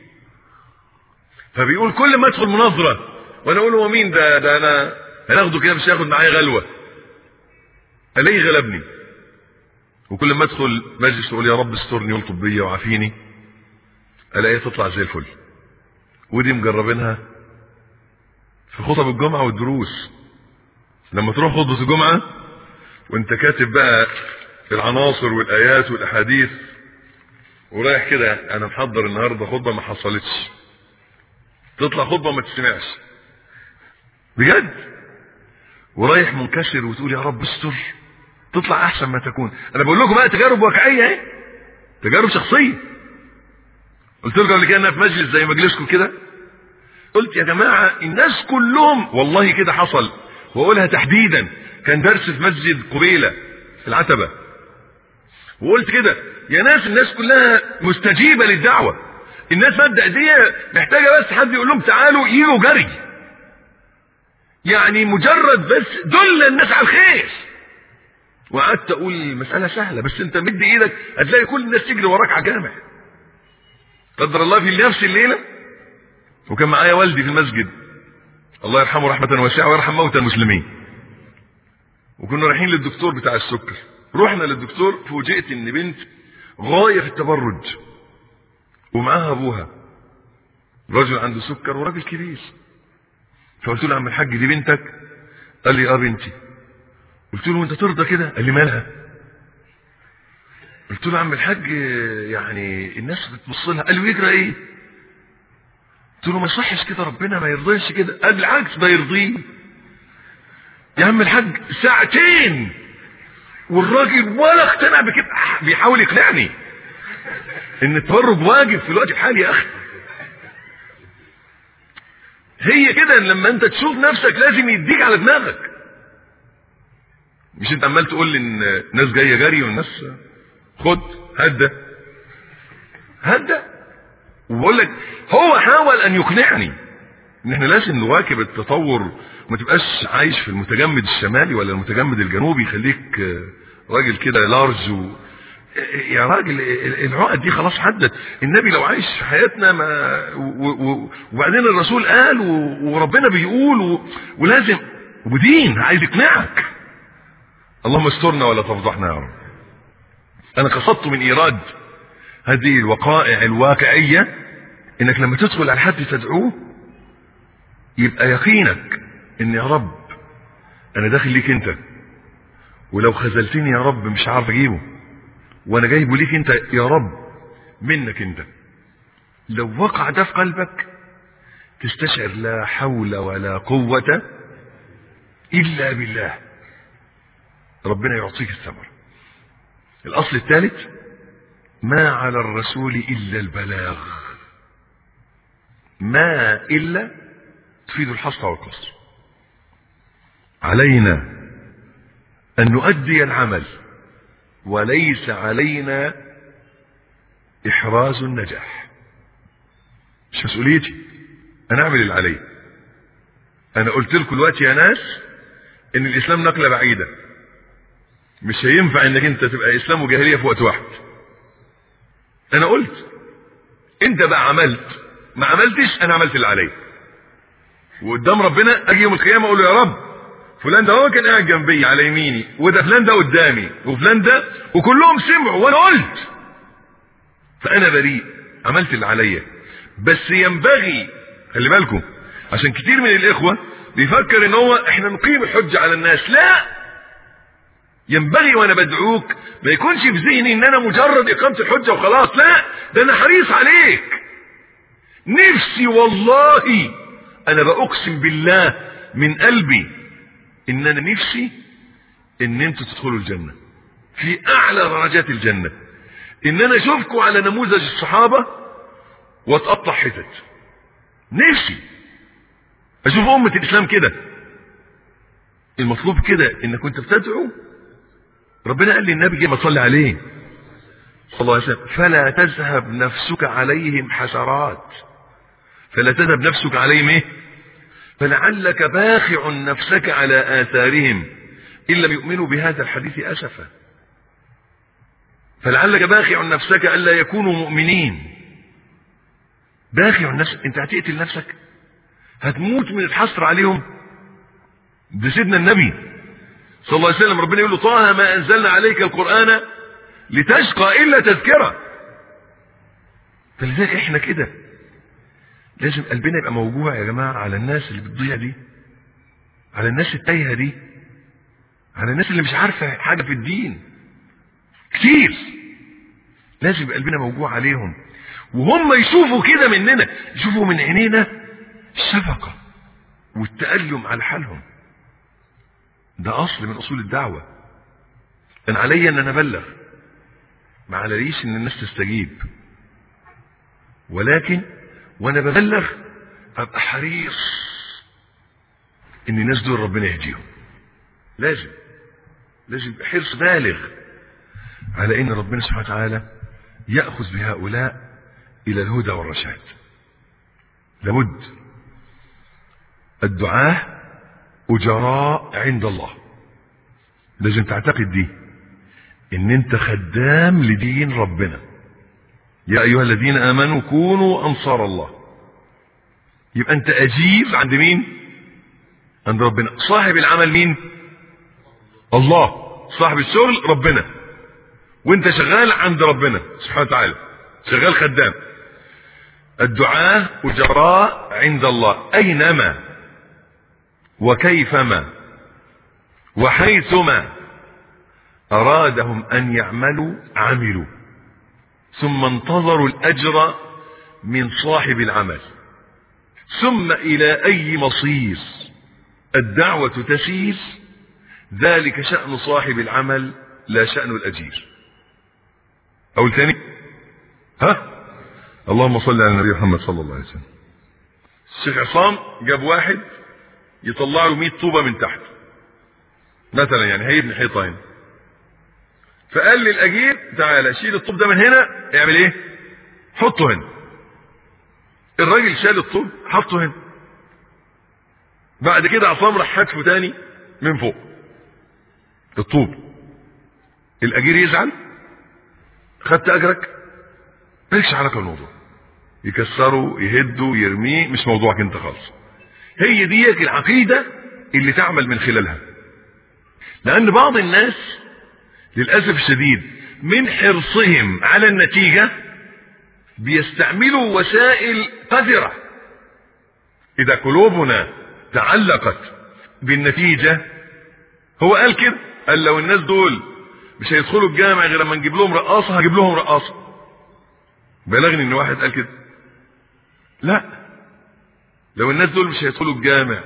فبيقول كل ما ادخل مناظره وانا اقول هو مين ده ده انا هناخده كده مش هياخد معايا غلوه الاقيه غلبني وكل ما ادخل مجلس اقول يا رب استرني والطب بيا وعافيني الاقيها تطلع زي الفل ودي مجربينها في خطب الجمعه والدروس لما تروح خطبه الجمعه وانت كاتب بقى العناصر والايات والاحاديث ورايح كده انا محضر النهارده خطبه ما حصلتش تطلع خطبه ما تسمعش بجد ورايح منكسر وتقول يا رب استر تطلع احسن ما تكون انا بقول لكم بقى تجارب واقعيه اهي تجارب شخصيه قلت لكم قبل كده انا في مجلس زي مجلسكم كده قلت يا جماعه الناس كلهم والله كده حصل واقولها تحديدا كان درس في مسجد قبيله في العتبه وقلت كده يا ناس الناس كلها مستجيبه للدعوه الناس مبدا دي محتاجه بس حد يقول لهم تعالوا يجوا جري يعني مجرد بس دل الناس على الخير وقعدت اقول المساله سهله بس انت مد ايدك هتلاقي كل الناس تجري وراك على الجامع قدر الله في نفس الليلة وكان معايا والدي في المسجد الله يرحمه رحمة واسعة ويرحم موتى المسلمين وكنا رايحين للدكتور بتاع السكر رحنا للدكتور فوجئت ان بنت غاية في التبرج ومعاها ابوها رجل عنده سكر وراجل كبير فقلت له عم الحاج دي بنتك قال لي اه بنتي قلت له انت ترضى كده قال لي مالها قلت له عم الحاج يعني الناس بتبص لها قال له يجرى ايه قلت له ما يصحش كده ربنا ما يرضيش كده قال بالعكس ده يرضيه يا عم الحاج ساعتين والراجل ولا اقتنع بكده بيحاول يقنعني ان التبرج واجب في الوقت الحالي يا اخي هي كده لما انت تشوف نفسك لازم يديك على دماغك مش انت عمال تقول لي ان ناس جايه جري والناس خد هدى هدى وبقول لك هو حاول ان يقنعني ان احنا لازم نواكب التطور وما تبقاش عايش في المتجمد الشمالي ولا المتجمد الجنوبي يخليك راجل كده لارج و... يا راجل العقد دي خلاص حدت النبي لو عايش في حياتنا ما و... و... وبعدين الرسول قال و... وربنا بيقول و... ولازم ودين عايز يقنعك اللهم استرنا ولا تفضحنا يا رب انا قصدت من ايراد هذه الوقائع الواقعية انك لما تدخل على حد تدعوه يبقى يقينك ان يا رب انا داخل ليك انت ولو خذلتني يا رب مش عارف اجيبه وانا جايبه ليك انت يا رب منك انت لو وقع ده في قلبك تستشعر لا حول ولا قوة الا بالله ربنا يعطيك الثمر الاصل الثالث ما على الرسول الا البلاغ ما الا تفيد الحصر والقصر علينا ان نؤدي العمل وليس علينا احراز النجاح مش مسؤوليتي انا اعمل اللي علي انا قلت لكم دلوقتي يا ناس ان الاسلام نقله بعيده مش هينفع انك انت تبقى اسلام وجاهليه في وقت واحد انا قلت انت بقى عملت ما عملتش انا عملت اللي عليا وقدام ربنا اجي يوم القيامه اقول له يا رب فلان ده هو كان قاعد جنبي على يميني وده فلان ده قدامي وفلان ده وكلهم سمعوا وانا قلت فانا بريء عملت اللي عليا بس ينبغي خلي بالكم عشان كتير من الاخوه بيفكر ان هو احنا نقيم الحجه على الناس لا ينبغي وانا بدعوك ما يكونش في ذهني ان انا مجرد اقامه الحجه وخلاص لا ده انا حريص عليك نفسي والله انا باقسم بالله من قلبي ان انا نفسي ان انتوا تدخلوا الجنه في اعلى درجات الجنه ان انا اشوفكم على نموذج الصحابه واتقطع حتت نفسي اشوف امه الاسلام كده المطلوب كده انك كنت بتدعو ربنا قال للنبي كده ما تصلي عليه صلى الله عليه وسلم فلا تذهب نفسك عليهم حسرات فلا تذهب نفسك عليهم ايه فلعلك باخع نفسك على آثارهم إن لم يؤمنوا بهذا الحديث أسفا فلعلك باخع نفسك ألا يكونوا مؤمنين باخع النفس انت هتقتل نفسك هتموت من الحسر عليهم ده سيدنا النبي صلى الله عليه وسلم ربنا يقول له طه ما أنزلنا عليك القرآن لتشقى إلا تذكرة فلذلك احنا كده لازم قلبنا يبقى موجوع يا جماعة على الناس اللي بتضيع دي على الناس التايهة دي على الناس اللي مش عارفة حاجة في الدين كتير لازم يبقى قلبنا موجوع عليهم وهم يشوفوا كده مننا يشوفوا من عينينا الشفقة والتألم على حالهم ده أصل من أصول الدعوة أنا علي أن أنا أبلغ ما عليش أن الناس تستجيب ولكن وانا ببلغ ابقى حريص ان الناس دول ربنا يهديهم لازم لازم يبقى حرص بالغ على ان ربنا سبحانه وتعالى ياخذ بهؤلاء الى الهدى والرشاد لابد الدعاة اجراء عند الله لازم تعتقد دي ان انت خدام لدين ربنا يا أيها الذين آمنوا كونوا أنصار الله يبقى أنت أجير عند مين عند ربنا صاحب العمل مين الله صاحب الشغل ربنا وانت شغال عند ربنا سبحانه وتعالى شغال خدام الدعاء أجراء عند الله أينما وكيفما وحيثما أرادهم أن يعملوا عملوا ثم انتظروا الأجر من صاحب العمل ثم إلى أي مصير الدعوة تسير ذلك شأن صاحب العمل لا شأن الأجير أقول تاني ها اللهم صل على النبي محمد صلى الله عليه وسلم الشيخ عصام جاب واحد يطلع له 100 طوبة من تحت مثلا يعني هيبني حيطة هنا فقال للأجير تعالى شيل الطوب ده من هنا اعمل ايه حطه هنا الراجل شال الطوب حطه هنا بعد كده عصام راح حدفه تاني من فوق الطوب الأجير يزعل خدت أجرك مالكش علاقة بالموضوع يكسره يهده يرميه مش موضوعك انت خالص هي ديك العقيدة اللي تعمل من خلالها لأن بعض الناس للأسف الشديد من حرصهم على النتيجة بيستعملوا وسائل قذرة إذا قلوبنا تعلقت بالنتيجة هو قال كده قال لو الناس دول مش هيدخلوا الجامع غير لما نجيب لهم رقاصة هجيب لهم رقاصة بلغني ان واحد قال كده لا لو الناس دول مش هيدخلوا الجامع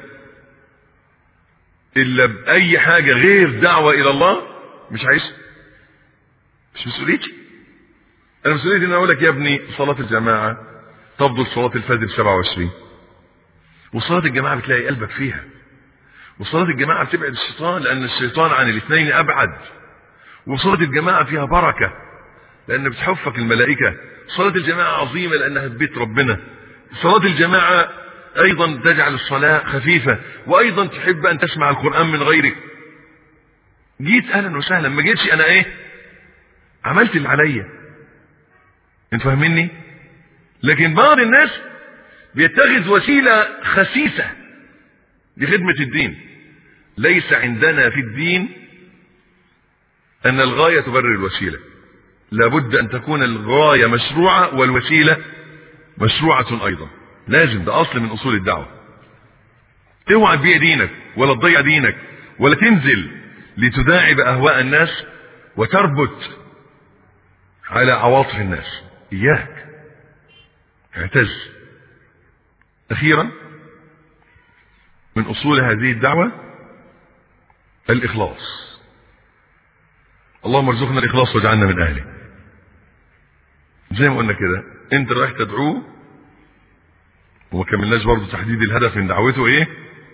الا باي حاجة غير دعوة الى الله مش عايش مش مسؤوليتي انا مسؤوليتي ان اقول لك يا ابني صلاة الجماعة تفضل صلاة الفجر 27 وصلاة الجماعة بتلاقي قلبك فيها وصلاة الجماعة بتبعد الشيطان لان الشيطان عن الاثنين ابعد وصلاة الجماعة فيها بركة لان بتحفك الملائكة صلاة الجماعة عظيمة لانها بيت ربنا صلاة الجماعة ايضا تجعل الصلاة خفيفة وايضا تحب ان تسمع القرآن من غيرك جيت اهلا وسهلا ما جيتش انا ايه عملت اللي عليا انت فاهميني لكن بعض الناس بيتخذ وسيلة خسيسة لخدمة الدين ليس عندنا في الدين ان الغاية تبرر الوسيلة لابد ان تكون الغاية مشروعة والوسيلة مشروعة ايضا لازم ده اصل من اصول الدعوة اوعى تبيع دينك ولا تضيع دينك ولا تنزل لتداعب اهواء الناس وتربت على عواطف الناس اياك اعتز اخيرا من اصول هذه الدعوة الاخلاص اللهم ارزقنا الاخلاص واجعلنا من اهله زي ما قلنا كده انت رايح تدعوه وما كملناش برضه تحديد الهدف من دعوته ايه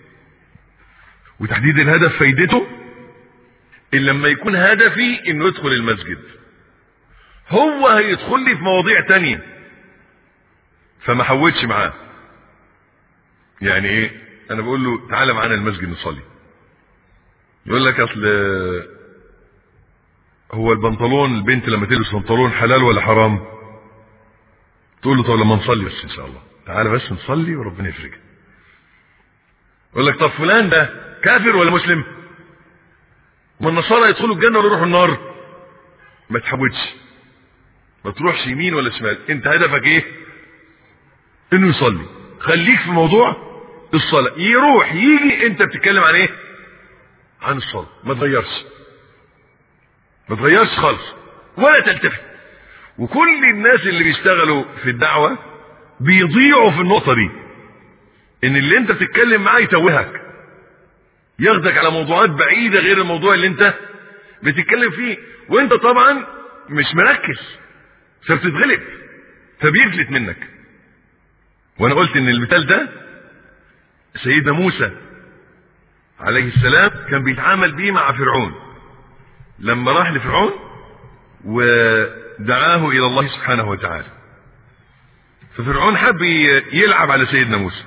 وتحديد الهدف فايدته إلا لما يكون هدفي انه يدخل المسجد هو هيدخل لي في مواضيع تانية فما حودش معاه يعني ايه انا بقول له تعالى معانا المسجد نصلي يقول لك اصل هو البنطلون البنت لما تلبس بنطلون حلال ولا حرام تقول له طب لما نصلي بس ان شاء الله تعالى بس نصلي وربنا يفرجها يقول لك طب فلان ده كافر ولا مسلم ما النصارى يدخلوا الجنه ولا يروحوا النار ما تحاولش ما تروحش يمين ولا شمال انت هدفك ايه انه يصلي خليك في موضوع الصلاه يروح يجي انت بتتكلم عن ايه عن الصلاه ما تغيرش ما تغيرش خالص ولا تلتفت وكل الناس اللي بيشتغلوا في الدعوه بيضيعوا في النقطه دي ان اللي انت بتتكلم معاه يتوهك ياخدك على موضوعات بعيدة غير الموضوع اللي انت بتتكلم فيه وانت طبعا مش مركز فبتتغلب فبيفلت منك وانا قلت ان المثال ده سيدنا موسى عليه السلام كان بيتعامل بيه مع فرعون لما راح لفرعون ودعاه الى الله سبحانه وتعالى ففرعون حب يلعب على سيدنا موسى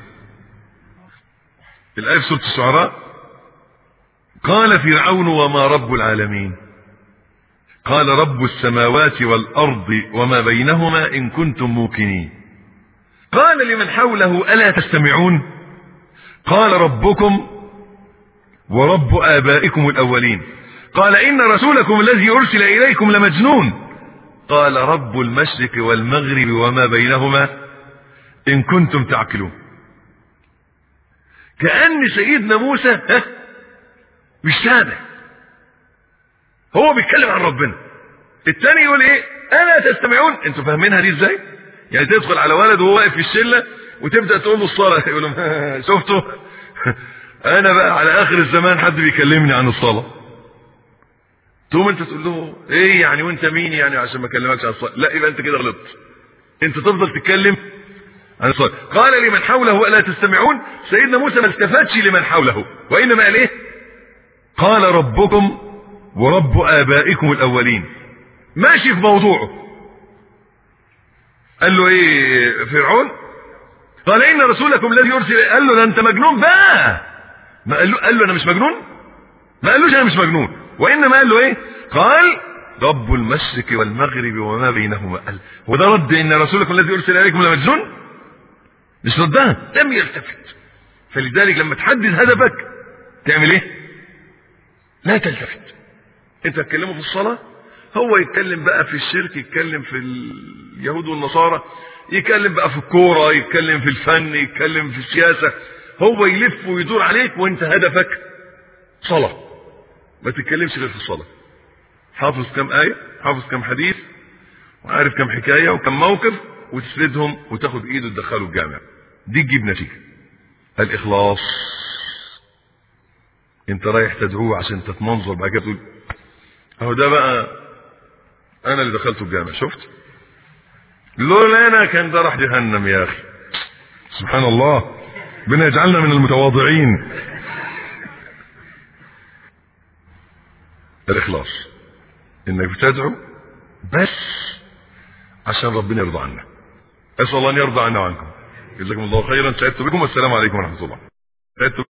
الآية في سورة الشعراء قال فرعون وما رب العالمين قال رب السماوات والأرض وما بينهما إن كنتم موقنين قال لمن حوله ألا تستمعون قال ربكم ورب آبائكم الأولين قال إن رسولكم الذي أرسل إليكم لمجنون قال رب المشرق والمغرب وما بينهما إن كنتم تعقلون كأن سيدنا موسى ها مش سامع هو بيتكلم عن ربنا التاني يقول ايه الا تستمعون انتوا فاهمينها دي ازاي يعني تدخل على ولد وهو واقف في الشله وتبدا تقول له الصلاه يقول له شفتوا انا بقى على اخر الزمان حد بيكلمني عن الصلاه تقوم انت تقول له ايه يعني وانت مين يعني عشان ما اكلمكش عن الصلاه لا يبقى انت كده غلطت انت تفضل تتكلم عن الصلاه قال لمن حوله الا تستمعون سيدنا موسى ما التفتش لمن حوله وانما قال ايه قال ربكم ورب آبائكم الأولين ماشي في موضوعه قال له ايه فرعون قال ان رسولكم الذي يرسل قال له ده انت مجنون بقى ما قال له قال له انا مش مجنون ما قالوش انا مش مجنون وانما قال له ايه قال رب المشرق والمغرب وما بينهما قال هو ده رد ان رسولكم الذي يرسل اليكم لمجنون مش ردها لم يلتفت فلذلك لما تحدد هدفك تعمل ايه لا تلتفت انت تتكلموا في الصلاة هو يتكلم بقى في الشرك يتكلم في اليهود والنصارى يتكلم بقى في الكورة يتكلم في الفن يتكلم في السياسة هو يلف ويدور عليك وانت هدفك صلاة ما تتكلمش غير في الصلاة حافظ كم آية حافظ كم حديث وعارف كم حكاية وكم موقف وتسردهم وتاخد ايده تدخله الجامع دي تجيب نتيجة الإخلاص انت رايح تدعوه عشان تتمنظر بعد كده تقول اهو ده بقى انا اللي دخلته الجامع شفت لولا انا كان ده راح جهنم يا اخي سبحان الله ربنا يجعلنا من المتواضعين الاخلاص انك بتدعو بس عشان ربنا يرضى عنا اسال الله ان يرضى عنا وعنكم جزاكم الله خيرا سعدت بكم والسلام عليكم ورحمه الله سعدت